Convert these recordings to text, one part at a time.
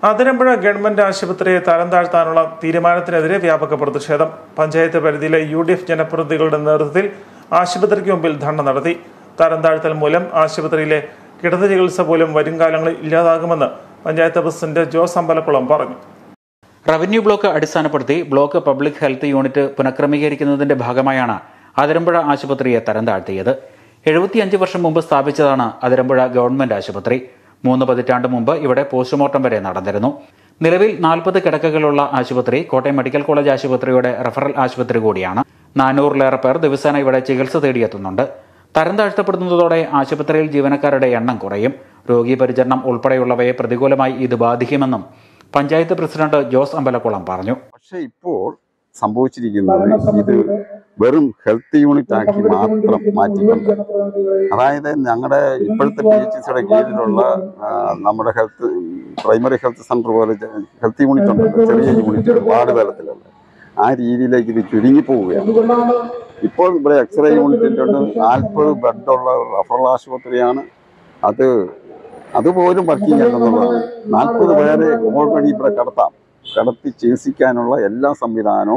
Athirampuzha government ആശുപത്രിയെ തരം താഴ്ത്താനുള്ള തീരുമാനത്തിനെതിരെ വ്യാപക പ്രതിഷേധം പഞ്ചായത്ത് പരിധിയിലെ യു ഡി എഫ് ജനപ്രതിനിധികളുടെ നേതൃത്വത്തിൽ ആശുപത്രിക്ക് മുമ്പിൽ ധർണ നടത്തി തരം താഴ്ത്തൽ മൂലം ആശുപത്രിയിലെ കിടന്ന ചികിത്സ പോലും വരും കാലങ്ങളിൽ ഇല്ലാതാകുമെന്ന് പഞ്ചായത്ത് പ്രസിഡന്റ് ജോസ് അമ്പലക്കുളം പറഞ്ഞു റവന്യൂ ബ്ലോക്ക് അടിസ്ഥാനപ്പെടുത്തി ബ്ലോക്ക് പബ്ലിക് ഹെൽത്ത് യൂണിറ്റ് പുനഃക്രമീകരിക്കുന്നതിന്റെ ഭാഗമായാണ് അതിരമ്പുഴ ആശുപത്രിയെ തരം താഴ്ത്തിയത് എഴുപത്തിയഞ്ച് വർഷം മുമ്പ് സ്ഥാപിച്ചതാണ് അതിരമ്പുഴ ഗവൺമെന്റ് ആശുപത്രി മൂന്ന് പതിറ്റാണ്ട് മുമ്പ് ഇവിടെ പോസ്റ്റ്മോർട്ടം വരെ നടന്നിരുന്നു നിലവിൽ നാൽപ്പത് കിടക്കകളുള്ള ആശുപത്രി കോട്ടയം മെഡിക്കൽ കോളേജ് ആശുപത്രിയുടെ റഫറൽ ആശുപത്രി കൂടിയാണ് നാനൂറിലേറെ പേർ ദിവസേന ഇവിടെ ചികിത്സ തേടിയെത്തുന്നുണ്ട് തരം താഴ്ത്തപ്പെടുന്നതോടെ ആശുപത്രിയിൽ ജീവനക്കാരുടെ എണ്ണം കുറയും രോഗീ പരിചരണം ഉൾപ്പെടെയുള്ളവയെ പ്രതികൂലമായി ഇത് ബാധിക്കുമെന്നും പഞ്ചായത്ത് പ്രസിഡന്റ് ജോസ് അമ്പലക്കുളം പറഞ്ഞു പക്ഷെ ഇപ്പോൾ സംഭവിച്ചിരിക്കുന്നത് ഇത് വെറും ഹെൽത്ത് യൂണിറ്റ് ആക്കി മാത്രം മാറ്റിക്കൊണ്ട് അതായത് ഞങ്ങളുടെ ഇപ്പോഴത്തെ പി എച്ച് സിയുടെ കീഴിലുള്ള ആ, നമ്മുടെ ഹെൽത്ത് പ്രൈമറി ഹെൽത്ത് സെന്റർ പോലെ ഹെൽത്ത് യൂണിറ്റ് ഉണ്ടല്ലോ ചെറിയ യൂണിറ്റ് വാർഡ് തലത്തിലുള്ള ആ രീതിയിലേക്ക് ഇത് ചുരുങ്ങി പോവുകയാണ് ഇപ്പോൾ ഇവിടെ എക്സ്റേ യൂണിറ്റിൻ്റെ നാൽപ്പത് ബെഡുള്ള റഫറൽ ആശുപത്രിയാണ് അത് അതുപോലും വർക്കിംഗ് അല്ലെന്നുള്ളതാണ് നാൽപ്പത് പേരെ ഓൾറെഡി ഇവിടെ കിടത്താം കിടത്തി ചികിത്സിക്കാനുള്ള എല്ലാ സംവിധാനവും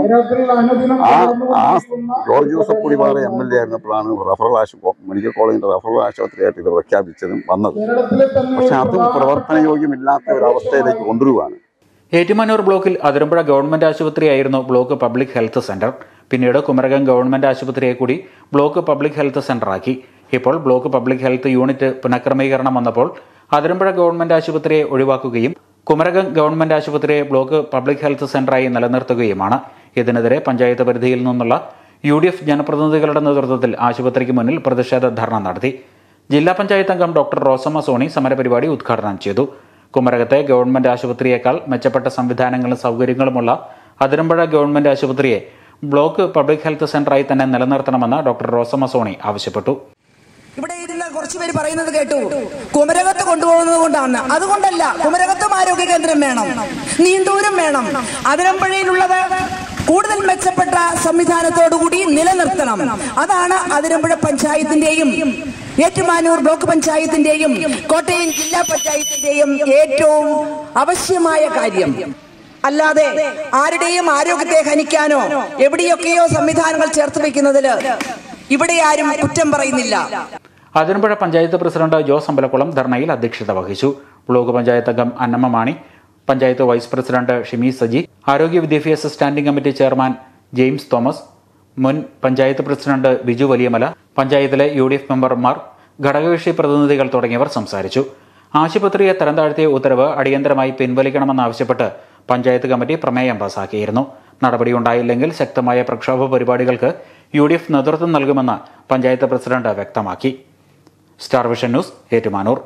ആ ആ George Joseph Kudipara M L A ആയിരുന്നപ്പോഴാണ് റഫറൽ ആശുപത്രി മെഡിക്കൽ കോളേജിന്റെ റഫറൽ ആശുപത്രിയായിട്ട് ഇത് പ്രഖ്യാപിച്ചതും വന്നത് പക്ഷെ അതും പ്രവർത്തനയോഗ്യമില്ലാത്ത ഒരു അവസ്ഥയിലേക്ക് കൊണ്ടുവരുവാണ് ഏറ്റുമാനൂർ ബ്ലോക്കിൽ അതിരമ്പുഴ ഗവൺമെന്റ് ആശുപത്രിയായിരുന്നു ബ്ലോക്ക് പബ്ലിക് ഹെൽത്ത് സെന്റർ പിന്നീട് കുമരകം ഗവൺമെന്റ് ആശുപത്രിയെ കൂടി ബ്ലോക്ക് പബ്ലിക് ഹെൽത്ത് സെന്ററാക്കി ഇപ്പോൾ ബ്ലോക്ക് പബ്ലിക് ഹെൽത്ത് യൂണിറ്റ് പുനഃക്രമീകരണം വന്നപ്പോൾ അതിരമ്പുഴ ഗവൺമെന്റ് ആശുപത്രിയെ ഒഴിവാക്കുകയും കുമരകം ഗവൺമെന്റ് ആശുപത്രിയെ ബ്ലോക്ക് പബ്ലിക് ഹെൽത്ത് സെന്ററായി നിലനിർത്തുകയുമാണ് ഇതിനെതിരെ പഞ്ചായത്ത് പരിധിയിൽ നിന്നുള്ള യു ഡി എഫ് ജനപ്രതിനിധികളുടെ നേതൃത്വത്തിൽ ആശുപത്രിക്ക് മുന്നിൽ പ്രതിഷേധ ധർണ നടത്തി ജില്ലാ പഞ്ചായത്ത് അംഗം ഡോക്ടർ റോസമ്മ സോണി സമരപരിപാടി ഉദ്ഘാടനം ചെയ്തു കുമരകത്തെ ഗവൺമെന്റ് ആശുപത്രിയേക്കാൾ മെച്ചപ്പെട്ട സംവിധാനങ്ങളും സൗകര്യങ്ങളുമുള്ള അതിരമ്പുഴ ഗവൺമെന്റ് ആശുപത്രിയെ ബ്ലോക്ക് പബ്ലിക് ഹെൽത്ത് സെന്ററായി തന്നെ നിലനിർത്തണമെന്ന് ഡോക്ടർ റോസമ്മ സോണി ആവശ്യപ്പെട്ടു ഇവിടെ ഇരുന്ന കുറച്ചു പേര് പറയുന്നത് കേട്ടു കുമരകത്ത് കൊണ്ടുപോകുന്നത് കൊണ്ടാണ് അതുകൊണ്ടല്ല കുമരകത്തും ആരോഗ്യ കേന്ദ്രം വേണം നീണ്ടൂരും വേണം അതിരമ്പുഴയിലുള്ളത് കൂടുതൽ മെച്ചപ്പെട്ട സംവിധാനത്തോടുകൂടി നിലനിർത്തണം അതാണ് അതിരമ്പുഴ പഞ്ചായത്തിന്റെയും ഏറ്റുമാനൂർ ബ്ലോക്ക് പഞ്ചായത്തിന്റെയും കോട്ടയം ജില്ലാ പഞ്ചായത്തിന്റെയും ഏറ്റവും ആവശ്യമായ കാര്യം അല്ലാതെ ആരുടെയും ആരോഗ്യത്തെ ഹനിക്കാനോ എവിടെയൊക്കെയോ സംവിധാനങ്ങൾ ചേർത്ത് വെക്കുന്നതില് ഇവിടെ ആരും കുറ്റം പറയുന്നില്ല അതിരമ്പുഴ പഞ്ചായത്ത് പ്രസിഡന്റ് ജോസ് അമ്പലക്കുളം ധർണയിൽ അധ്യക്ഷത വഹിച്ചു ബ്ലോക്ക് പഞ്ചായത്ത് അംഗം അന്നമ്മ മാണി പഞ്ചായത്ത് വൈസ് പ്രസിഡന്റ് ഷിമി സജി ആരോഗ്യ വിദ്യാഭ്യാസ standing committee chairman James Thomas മുൻ പഞ്ചായത്ത് പ്രസിഡന്റ് ബിജു വലിയമല പഞ്ചായത്തിലെ യു ഡി എഫ് മെമ്പർമാർ ഘടകകക്ഷി പ്രതിനിധികൾ തുടങ്ങിയവർ സംസാരിച്ചു ആശുപത്രിയെ തരം താഴ്ത്തിയ ഉത്തരവ് അടിയന്തരമായി പിൻവലിക്കണമെന്നാവശ്യപ്പെട്ട് പഞ്ചായത്ത് കമ്മിറ്റി പ്രമേയം പാസാക്കിയിരുന്നു നടപടിയുണ്ടായില്ലെങ്കിൽ ശക്തമായ പ്രക്ഷോഭ പരിപാടികൾക്ക് യു ഡി എഫ് നേതൃത്വം നൽകുമെന്ന് പഞ്ചായത്ത് പ്രസിഡന്റ് വ്യക്തമാക്കി സ്റ്റാർ വിഷൻ ന്യൂസ് ഏറ്റുമാനൂർ